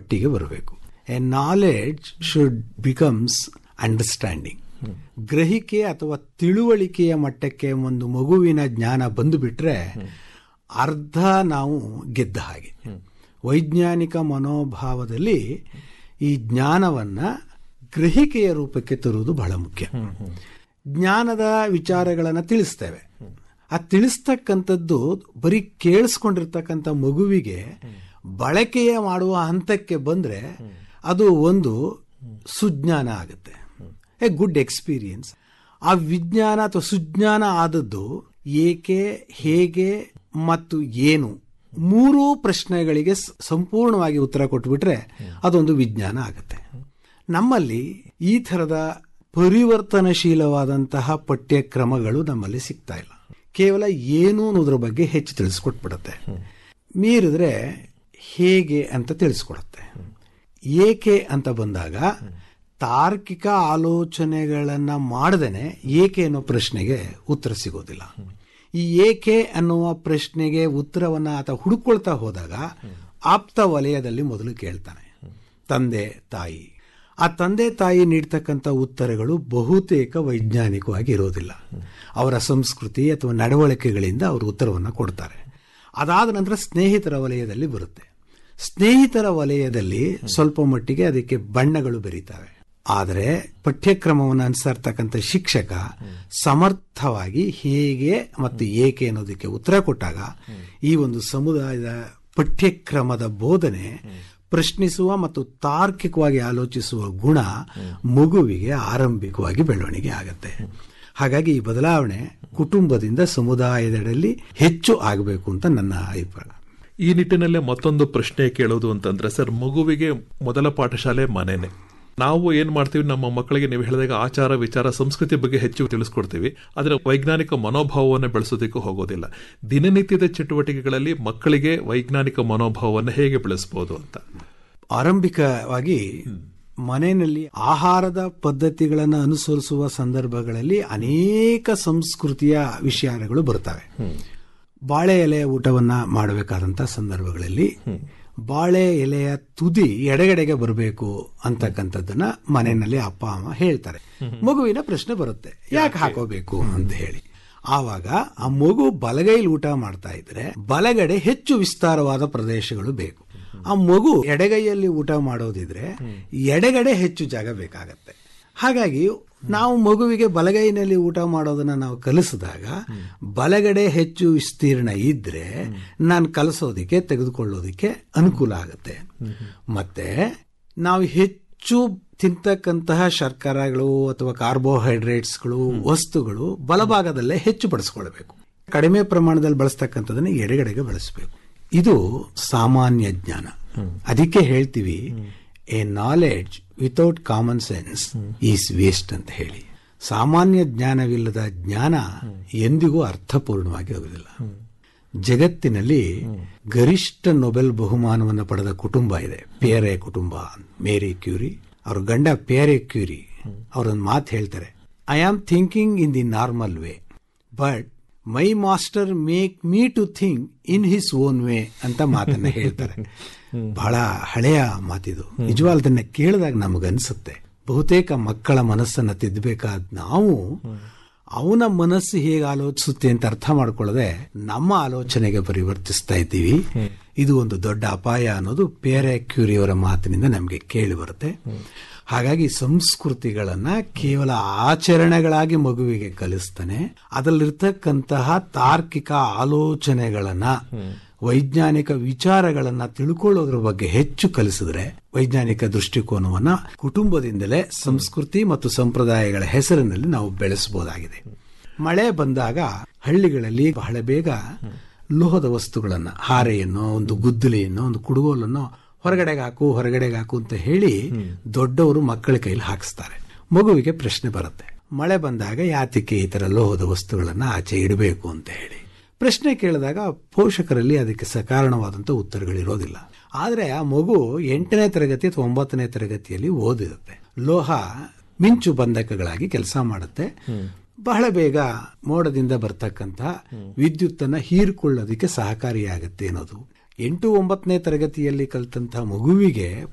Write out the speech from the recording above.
ಮಟ್ಟಿಗೆ ಬರಬೇಕು a knowledge should becomes understanding ಗ್ರಹಿಕೆ ಅಥವಾ ತಿಳುವಳಿಕೆಯ ಮಟ್ಟಕ್ಕೆ ಒಂದು ಮಗುವಿನ ಜ್ಞಾನ ಬಂದು ಬಿಟ್ರೆ ಅರ್ಧ ನಾವು ಗೆದ್ದ ಹಾಗೆ ವೈಜ್ಞಾನಿಕ ಮನೋಭಾವದಲ್ಲಿ ಈ ಜ್ಞಾನವನ್ನ ಗ್ರಹಿಕೆಯ ರೂಪಕ್ಕೆ ತರುವುದು ಬಹಳ ಮುಖ್ಯ ಜ್ಞಾನದ ವಿಚಾರಗಳನ್ನು ತಿಳಿಸ್ತೇವೆ ಆ ತಿಳಿಸ್ತಕ್ಕಂಥದ್ದು ಬರೀ ಕೇಳಿಸ್ಕೊಂಡಿರ್ತಕ್ಕಂಥ ಮಗುವಿಗೆ ಬಳಕೆಯ ಮಾಡುವ ಹಂತಕ್ಕೆ ಬಂದ್ರೆ ಅದು ಒಂದು ಸುಜ್ಞಾನ ಆಗುತ್ತೆ ಎ ಗುಡ್ ಎಕ್ಸ್ಪೀರಿಯನ್ಸ್ ಆ ವಿಜ್ಞಾನ ಅಥವಾ ಸುಜ್ಞಾನ ಆದದ್ದು ಏಕೆ ಹೇಗೆ ಮತ್ತು ಏನು ಮೂರೂ ಪ್ರಶ್ನೆಗಳಿಗೆ ಸ- ಸಂಪೂರ್ಣವಾಗಿ ಉತ್ತರ ಕೊಟ್ಬಿಟ್ರೆ ಅದೊಂದು ವಿಜ್ಞಾನ ಆಗುತ್ತೆ ನಮ್ಮಲ್ಲಿ ಈ ಥರದ ಪರಿವರ್ತನಶೀಲವಾದಂತಹ ಪಠ್ಯಕ್ರಮಗಳು ನಮ್ಮಲ್ಲಿ ಸಿಗ್ತಾ ಇಲ್ಲ ಕೇವಲ ಏನು ಅನ್ನೋದ್ರ ಬಗ್ಗೆ ಹೆಚ್ಚು ತಿಳಿಸ್ಕೊಟ್ಬಿಡುತ್ತೆ ಮೀರಿದ್ರೆ ಹೇಗೆ ಅಂತ ತಿಳಿಸ್ಕೊಡುತ್ತೆ ಏಕೆ ಅಂತ ಬಂದಾಗ ತಾರ್ಕಿಕ ಆಲೋಚನೆಗಳನ್ನ ಮಾಡದೇನೆ ಏಕೆ ಅನ್ನೋ ಪ್ರಶ್ನೆಗೆ ಉತ್ತರ ಸಿಗೋದಿಲ್ಲ ಈ ಏಕೆ ಅನ್ನುವ ಪ್ರಶ್ನೆಗೆ ಉತ್ತರವನ್ನ ಆತ ಹುಡುಕೊಳ್ತಾ ಹೋದಾಗ ಆಪ್ತ ವಲಯದಲ್ಲಿ ಮೊದಲು ಕೇಳ್ತಾನೆ ತಂದೆ ತಾಯಿ ಆ ತಂದೆ ತಾಯಿ ನೀಡ್ತಕ್ಕಂಥ ಉತ್ತರಗಳು ಬಹುತೇಕ ವೈಜ್ಞಾನಿಕವಾಗಿ ಇರೋದಿಲ್ಲ ಅವರ ಸಂಸ್ಕೃತಿ ಅಥವಾ ನಡವಳಿಕೆಗಳಿಂದ ಅವರು ಉತ್ತರವನ್ನು ಕೊಡ್ತಾರೆ ಅದಾದ ನಂತರ ಸ್ನೇಹಿತರ ವಲಯದಲ್ಲಿ ಬರುತ್ತೆ ಸ್ನೇಹಿತರ ವಲಯದಲ್ಲಿ ಸ್ವಲ್ಪ ಮಟ್ಟಿಗೆ ಅದಕ್ಕೆ ಬಣ್ಣಗಳು ಬೆರೀತವೆ ಆದರೆ ಪಠ್ಯಕ್ರಮವನ್ನು ಅನುಸರ್ತಕ್ಕಂಥ ಶಿಕ್ಷಕ ಸಮರ್ಥವಾಗಿ ಹೇಗೆ ಮತ್ತು ಏಕೆ ಅನ್ನೋದಕ್ಕೆ ಉತ್ತರ ಕೊಟ್ಟಾಗ ಈ ಒಂದು ಸಮುದಾಯದ ಪಠ್ಯಕ್ರಮದ ಬೋಧನೆ ಪ್ರಶ್ನಿಸುವ ಮತ್ತು ತಾರ್ಕಿಕವಾಗಿ ಆಲೋಚಿಸುವ ಗುಣ ಮಗುವಿಗೆ ಆರಂಭಿಕವಾಗಿ ಬೆಳವಣಿಗೆ ಆಗತ್ತೆ ಹಾಗಾಗಿ ಈ ಬದಲಾವಣೆ ಕುಟುಂಬದಿಂದ ಸಮುದಾಯದೆಡೆಯಲ್ಲಿ ಹೆಚ್ಚು ಆಗಬೇಕು ಅಂತ ನನ್ನ ಅಭಿಪ್ರಾಯ ಈ ನಿಟ್ಟಿನಲ್ಲೇ ಮತ್ತೊಂದು ಪ್ರಶ್ನೆ ಕೇಳೋದು ಅಂತಂದ್ರೆ ಸರ್ ಮಗುವಿಗೆ ಮೊದಲ ಪಾಠಶಾಲೆ ಮನೆನೆ ನಾವು ಏನ್ ಮಾಡ್ತೀವಿ ನಮ್ಮ ಮಕ್ಕಳಿಗೆ ನೀವು ಹೇಳಿದಾಗ ಆಚಾರ ವಿಚಾರ ಸಂಸ್ಕೃತಿ ಬಗ್ಗೆ ಹೆಚ್ಚು ತಿಳಿಸ್ಕೊಡ್ತೀವಿ ಆದರೆ ವೈಜ್ಞಾನಿಕ ಮನೋಭಾವವನ್ನು ಬೆಳೆಸೋದಕ್ಕೂ ಹೋಗೋದಿಲ್ಲ ದಿನನಿತ್ಯದ ಚಟುವಟಿಕೆಗಳಲ್ಲಿ ಮಕ್ಕಳಿಗೆ ವೈಜ್ಞಾನಿಕ ಮನೋಭಾವವನ್ನು ಹೇಗೆ ಬೆಳೆಸಬಹುದು ಅಂತ ಆರಂಭಿಕವಾಗಿ ಮನೆಯಲ್ಲಿ ಆಹಾರದ ಪದ್ಧತಿಗಳನ್ನು ಅನುಸರಿಸುವ ಸಂದರ್ಭಗಳಲ್ಲಿ ಅನೇಕ ಸಂಸ್ಕೃತಿಯ ವಿಷಯಗಳು ಬರ್ತವೆ ಬಾಳೆ ಎಲೆಯ ಊಟವನ್ನ ಮಾಡಬೇಕಾದಂತ ಸಂದರ್ಭಗಳಲ್ಲಿ ಬಾಳೆ ಎಲೆಯ ತುದಿ ಎಡಗಡೆಗೆ ಬರಬೇಕು ಅಂತಕ್ಕಂಥದ್ದನ್ನ ಮನೆಯಲ್ಲಿ ಅಪ್ಪ ಅಮ್ಮ ಹೇಳ್ತಾರೆ ಮಗುವಿನ ಪ್ರಶ್ನೆ ಬರುತ್ತೆ ಯಾಕೆ ಹಾಕೋಬೇಕು ಅಂತ ಹೇಳಿ ಆವಾಗ ಆ ಮಗು ಬಲಗೈಲಿ ಊಟ ಮಾಡ್ತಾ ಇದ್ರೆ ಬಲಗಡೆ ಹೆಚ್ಚು ವಿಸ್ತಾರವಾದ ಪ್ರದೇಶಗಳು ಬೇಕು ಆ ಮಗು ಎಡಗೈಯಲ್ಲಿ ಊಟ ಮಾಡೋದಿದ್ರೆ ಎಡಗಡೆ ಹೆಚ್ಚು ಜಾಗ ಬೇಕಾಗತ್ತೆ ಹಾಗಾಗಿ ನಾವು ಮಗುವಿಗೆ ಬಲಗೈನಲ್ಲಿ ಊಟ ಮಾಡೋದನ್ನ ನಾವು ಕಲಿಸಿದಾಗ ಬಲಗಡೆ ಹೆಚ್ಚು ವಿಸ್ತೀರ್ಣ ಇದ್ರೆ ನಾನು ಕಲಿಸೋದಿಕ್ಕೆ ತೆಗೆದುಕೊಳ್ಳೋದಿಕ್ಕೆ ಅನುಕೂಲ ಆಗುತ್ತೆ ಮತ್ತೆ ನಾವು ಹೆಚ್ಚು ತಿಂತಕ್ಕಂತಹ ಶರ್ಕರಗಳು ಅಥವಾ ಕಾರ್ಬೋಹೈಡ್ರೇಟ್ಸ್ಗಳು ವಸ್ತುಗಳು ಬಲಭಾಗದಲ್ಲೇ ಹೆಚ್ಚು ಬಳಸ್ಕೊಳ್ಬೇಕು ಕಡಿಮೆ ಪ್ರಮಾಣದಲ್ಲಿ ಬಳಸ್ತಕ್ಕಂಥದನ್ನ ಎಡಗಡೆಗೆ ಬಳಸಬೇಕು ಇದು ಸಾಮಾನ್ಯ ಜ್ಞಾನ ಅದಕ್ಕೆ ಹೇಳ್ತೀವಿ a knowledge without common sense is waste ಅಂತ ಹೇಳಿ ಸಾಮಾನ್ಯ ಜ್ಞಾನವಿಲ್ಲದ ಜ್ಞಾನ ಎಂದಿಗೂ ಅರ್ಥಪೂರ್ಣವಾಗಿ ಆಗುವುದಿಲ್ಲ ಜಗತ್ತಿನಲ್ಲಿ ಗರಿಷ್ಠ ನೊಬೆಲ್ ಬಹುಮಾನವನ್ನು ಪಡೆದ ಕುಟುಂಬ ಇದೆ ಪೇರೆ ಕುಟುಂಬ ಮೇರಿ ಕ್ಯೂರಿ ಅವ್ರ ಗಂಡ ಪೇರೆ ಕ್ಯೂರಿ ಅವರೊಂದು ಮಾತು ಹೇಳ್ತಾರೆ I am thinking in the normal way but my master make me to think in his own way ಅಂತ ಮಾತನ್ನ ಹೇಳ್ತಾರೆ ಬಹಳ ಹಳೆಯ ಮಾತಿದು ನಿಜವಾಲ್ದನ್ನ ಕೇಳಿದಾಗ ನಮಗನ್ಸುತ್ತೆ ಬಹುತೇಕ ಮಕ್ಕಳ ಮನಸ್ಸನ್ನ ತಿದ್ದಬೇಕಾದ ನಾವು ಅವನ ಮನಸ್ಸು ಹೇಗೆ ಆಲೋಚಿಸುತ್ತೆ ಅಂತ ಅರ್ಥ ಮಾಡ್ಕೊಳ್ಳದೆ ನಮ್ಮ ಆಲೋಚನೆಗೆ ಪರಿವರ್ತಿಸ್ತಾ ಇದ್ದೀವಿ ಇದು ಒಂದು ದೊಡ್ಡ ಅಪಾಯ ಅನ್ನೋದು ಪೇರೆ ಕ್ಯೂರಿಯವರ ಮಾತಿನಿಂದ ನಮಗೆ ಕೇಳಿ ಬರುತ್ತೆ ಹಾಗಾಗಿ ಸಂಸ್ಕೃತಿಗಳನ್ನ ಕೇವಲ ಆಚರಣೆಗಳಾಗಿ ಮಗುವಿಗೆ ಕಲಿಸ್ತಾನೆ ಅದರಲ್ಲಿರ್ತಕ್ಕಂತಹ ತಾರ್ಕಿಕ ಆಲೋಚನೆಗಳನ್ನ ವೈಜ್ಞಾನಿಕ ವಿಚಾರಗಳನ್ನ ತಿಳ್ಕೊಳ್ಳೋದ್ರ ಬಗ್ಗೆ ಹೆಚ್ಚು ಕಲಿಸಿದ್ರೆ ವೈಜ್ಞಾನಿಕ ದೃಷ್ಟಿಕೋನವನ್ನ ಕುಟುಂಬದಿಂದಲೇ ಸಂಸ್ಕೃತಿ ಮತ್ತು ಸಂಪ್ರದಾಯಗಳ ಹೆಸರಿನಲ್ಲಿ ನಾವು ಬೆಳೆಸಬಹುದಾಗಿದೆ ಮಳೆ ಬಂದಾಗ ಹಳ್ಳಿಗಳಲ್ಲಿ ಬಹಳ ಬೇಗ ಲೋಹದ ವಸ್ತುಗಳನ್ನ ಹಾರೆಯನ್ನು ಒಂದು ಗುದ್ದಲಿಯನ್ನು ಒಂದು ಕುಡುಗೋಲನ್ನು ಹೊರಗಡೆಗೆ ಹಾಕು ಹೊರಗಡೆಗೆ ಹಾಕು ಅಂತ ಹೇಳಿ ದೊಡ್ಡವರು ಮಕ್ಕಳ ಕೈಲಿ ಹಾಕಿಸ್ತಾರೆ ಮಗುವಿಗೆ ಪ್ರಶ್ನೆ ಬರುತ್ತೆ ಮಳೆ ಬಂದಾಗ ಯಾತಿಕೆ ಈ ತರ ಲೋಹದ ವಸ್ತುಗಳನ್ನ ಆಚೆ ಇಡಬೇಕು ಅಂತ ಹೇಳಿ ಪ್ರಶ್ನೆ ಕೇಳಿದಾಗ ಪೋಷಕರಲ್ಲಿ ಅದಕ್ಕೆ ಸಕಾರಣವಾದಂಥ ಉತ್ತರಗಳಿರೋದಿಲ್ಲ ಆದರೆ ಆ ಮಗು ಎಂಟನೇ ತರಗತಿ ಅಥವಾ ಒಂಬತ್ತನೇ ತರಗತಿಯಲ್ಲಿ ಓದಿರುತ್ತೆ ಲೋಹ ಮಿಂಚು ಬಂಧಕಗಳಾಗಿ ಕೆಲಸ ಮಾಡುತ್ತೆ ಬಹಳ ಬೇಗ ಮೋಡದಿಂದ ಬರ್ತಕ್ಕಂಥ ವಿದ್ಯುತ್ತನ್ನ ಹೀರ್ಕೊಳ್ಳೋದಕ್ಕೆ ಸಹಕಾರಿಯಾಗುತ್ತೆ ಅನ್ನೋದು ಎಂಟು ಒಂಬತ್ತನೇ ತರಗತಿಯಲ್ಲಿ ಕಲಿತಂತಹ ಮಗುವಿಗೆ